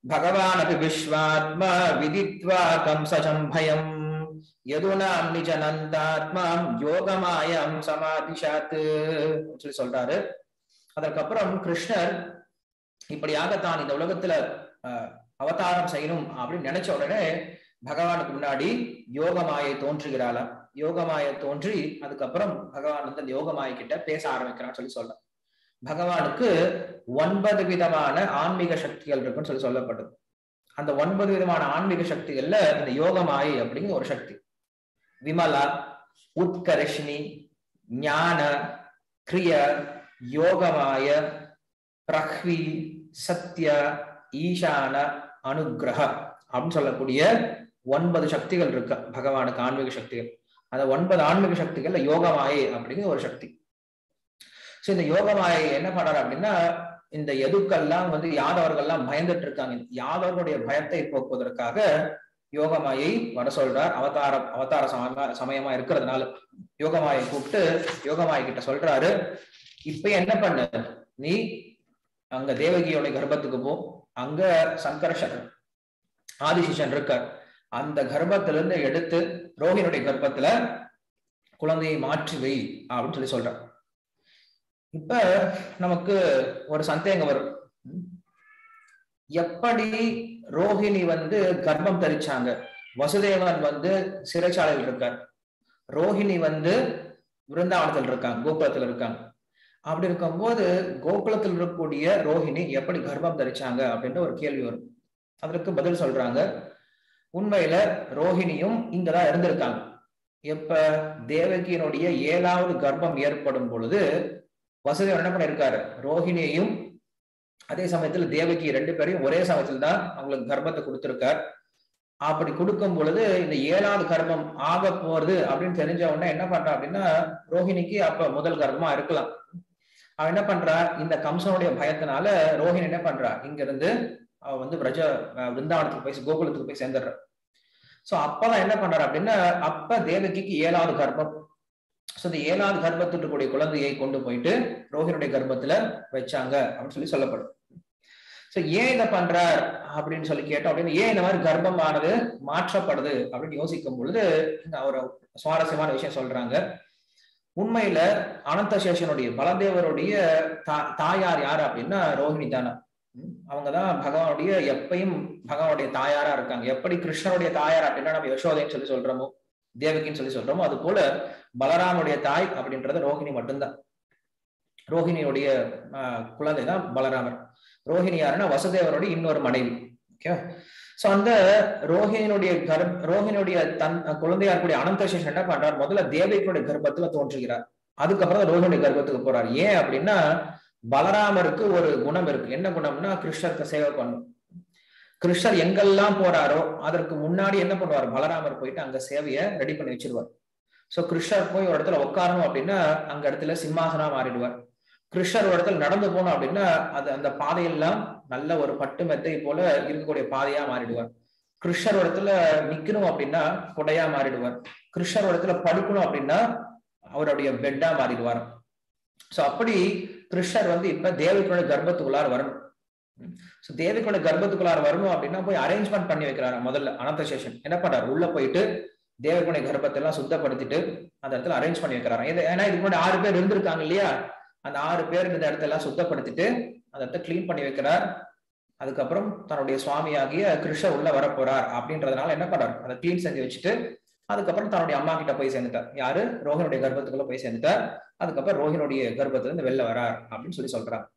பகவான் அபி விஸ்வாத்மா விதித்வா கம்சஜம் பயம் யதுனாம் நிஜனந்தாத்மாம் யோகமாயம் சமாதிஷாத்து சொல்லி சொல்றாரு அதற்கப்புறம் கிருஷ்ணர் இப்படியாக தான் இந்த உலகத்துல அஹ், அவதாரம் செய்யணும் அப்படின்னு நினைச்ச உடனே பகவானுக்கு முன்னாடி யோகமாயை தோன்றுகிறாளாம் யோகமாயை தோன்றி அதுக்கப்புறம் பகவான் வந்து அந்த யோகமாயை கிட்ட பேச ஆரம்பிக்கிறான்னு சொல்லி சொல்றான் பகவானுக்கு ஒன்பது விதமான ஆன்மீக சக்திகள் இருக்குன்னு சொல்லி சொல்லப்படுது அந்த ஒன்பது விதமான ஆன்மீக சக்திகள்ல இந்த யோகமாயை அப்படிங்கிற ஒரு சக்தி விமலா உத்கர்ஷினி ஞான கிரிய யோகமாய பிரஹ்வி சத்ய ஈசான அனுக்கிரக அப்படின்னு சொல்லக்கூடிய ஒன்பது சக்திகள் இருக்கு பகவானுக்கு ஆன்மீக சக்திகள் அந்த ஒன்பது ஆன்மீக சக்திகள்ல யோகமாயை அப்படிங்கிற ஒரு சக்தி சோ இந்த யோகமாயை என்ன பண்றாரு அப்படின்னா இந்த எதுக்கெல்லாம் வந்து யாதவர்கள்லாம் பயந்துட்டு இருக்காங்க யாதவர்களுடைய பயத்தை போக்குவதற்காக யோகமாயை வர சொல்றார் அவதாரம் அவதார சமயமா சமயமா இருக்கிறதுனால யோகமாயை கூப்பிட்டு யோகமாயை கிட்ட சொல்றாரு இப்ப என்ன பண்ணு நீ அங்க தேவகியோட கர்ப்பத்துக்கு போ அங்க சங்கர்ஷன் ஆதிசிஷன் இருக்கார் அந்த கர்ப்பத்துல இருந்து எடுத்து ரோஹினுடைய கர்ப்பத்துல குழந்தையை மாற்றி வை அப்படின்னு சொல்லி சொல்றார் இப்ப நமக்கு ஒரு சந்தேகம் வரும் ம். எப்படி ரோஹிணி வந்து கர்ப்பம் தரிச்சாங்க வசுதேவன் வந்து சிறைச்சாலையில் இருக்கார் ரோஹிணி வந்து விருந்தாவனத்தில் இருக்காங்க கோகுலத்தில் இருக்காங்க அப்படி இருக்கும்போது கோகுலத்தில் இருக்கக்கூடிய ரோஹிணி எப்படி கர்ப்பம் தரிச்சாங்க அப்படின்ற ஒரு கேள்வி வரும் அதற்கு பதில் சொல்றாங்க உண்மையில ரோஹிணியும் இங்கதான் இருந்திருக்காங்க எப்ப தேவகியினுடைய ஏழாவது கர்ப்பம் ஏற்படும் பொழுது வசுதேவன் என்ன பண்ணிருக்காரு ரோஹிணியையும் அதே சமயத்துல தேவகி ரெண்டு பேரையும் ஒரே சமயத்துல தான் அவங்களுக்கு கர்ப்பத்தை கொடுத்திருக்கார் அப்படி கொடுக்கும் பொழுது இந்த ஏழாவது கர்ப்பம் ஆக போறது அப்படின்னு தெரிஞ்ச உடனே என்ன பண்றான் அப்படின்னா ரோஹிணிக்கு அப்ப முதல் கர்ப்பமா இருக்கலாம் அவன் என்ன பண்றா இந்த கம்சனுடைய பயத்தினால ரோஹிணி என்ன பண்றா இங்க இருந்து அவ வந்து பிரஜ அஹ் விருந்தாவனத்துக்கு போய் கோகுலத்துக்கு போய் சேர்ந்துடுறா சோ அப்பதான் என்ன பண்றாரு அப்படின்னா அப்ப தேவகிக்கு ஏழாவது கர்ப்பம் சோ இந்த ஏழாவது கர்ப்பத்தில் இருக்கக்கூடிய குழந்தையை கொண்டு போயிட்டு ரோஹினுடைய கர்ப்பத்துல வச்சாங்க அப்படின்னு சொல்லி சொல்லப்படும் சோ ஏன் இதை பண்றார் அப்படின்னு சொல்லி கேட்டோம் அப்படின்னு ஏன் இந்த மாதிரி கர்ப்பமானது மாற்றப்படுது அப்படின்னு யோசிக்கும் பொழுது இங்க ஒரு சுவாரஸ்யமான விஷயம் சொல்றாங்க உண்மையில அனந்த சேஷனுடைய பலதேவருடைய தா- தாயார் யாரு அப்படின்னா ரோஹிணி தானா ம், அவங்கதான் பகவானுடைய எப்பயும் பகவானுடைய தாயாரா இருக்காங்க எப்படி கிருஷ்ணனுடைய தாயார் அப்படின்னா நம்ம யசோதைன்னு சொல்லி சொல்றோமோ தேவகின்னு சொல்லி சொல்றோமோ அது போல பலராமுடைய தாய் அப்படின்றது ரோஹிணி மட்டும்தான் ரோஹிணியுடைய ஆஹ், குழந்தை தான் பலராமர் ரோஹிணி யாருன்னா வசுதேவருடைய இன்னொரு மனைவி ஓகே சோ அந்த ரோஹிணியுடைய கர்ப் ரோஹிணியுடைய தன் குழந்தையா இருக்கக்கூடிய அனந்த சேஷன் என்ன பண்றார் முதல்ல தேவகியுடைய கர்ப்பத்துல தோன்றுகிறார் அதுக்கப்புறம் தான் ரோஹிணியுடைய கர்ப்பத்துக்கு போறார் ஏன் அப்படின்னா பலராமருக்கு ஒரு குணம் இருக்கு என்ன குணம்னா கிருஷ்ணருக்கு சேவை பண்ணும் கிருஷ்ணர் எங்கெல்லாம் போறாரோ அதற்கு முன்னாடி என்ன பண்ணுவார் பலராமர் போயிட்டு அங்க சேவையை ரெடி பண்ணி வச்சிருவார் சோ கிருஷ்ணர் போய் ஒரு இடத்துல உட்காரணும் அப்படின்னா அங்க இடத்துல சிம்மாசனா மாறிடுவார் கிருஷ்ணர் ஒரு இடத்துல நடந்து போகணும் அப்படின்னா அது அந்த பாதையெல்லாம் நல்ல ஒரு பட்டு மெத்தை போல இருக்கக்கூடிய பாதையா மாறிடுவார் கிருஷ்ணர் ஒரு இடத்துல நிக்கணும் அப்படின்னா கொடையா மாறிடுவார் கிருஷ்ணர் ஒரு இடத்துல படுக்கணும் அப்படின்னா அவருடைய பெட்டா மாறிடுவார் சோ அப்படி கிருஷ்ணர் வந்து இப்ப தேவகியோட கர்ப்பத்துக்குள்ளார வரணும் சோ தேவகியோட கர்ப்பத்துக்குள்ளார வரணும் அப்படின்னா போய் அரேஞ்ச்மெண்ட் பண்ணி வைக்கிறாரு முதல்ல அனந்த சேஷன் என்ன பண்றாரு உள்ள போயிட்டு தேவகுடைய கர்ப்பத்தை எல்லாம் சுத்தப்படுத்திட்டு அந்த இடத்துல அரேஞ்ச் பண்ணி வைக்கிறாரு இது ஏன்னா இதுக்கு முன்னாடி ஆறு பேர் இருந்திருக்காங்க இல்லையா அந்த ஆறு பேர் இந்த இடத்த எல்லாம் சுத்தப்படுத்திட்டு அந்த இடத்த கிளீன் பண்ணி வைக்கிறார் அதுக்கப்புறம் தன்னுடைய சுவாமியாகிய கிருஷ்ணர் உள்ள வரப்போறார் அப்படின்றதுனால என்ன பண்றாரு அதை கிளீன் செஞ்சு வச்சுட்டு அதுக்கப்புறம் தன்னுடைய அம்மா கிட்ட போய் சேர்ந்துட்டார் யாரு ரோஹினுடைய கர்ப்பத்துக்குள்ள போய் சேர்ந்துட்டார் அதுக்கப்புறம் ரோஹினுடைய கர்ப்பத்துல இருந்து வெளில வரார் அப்படின்னு சொல்லி சொல்றாங்க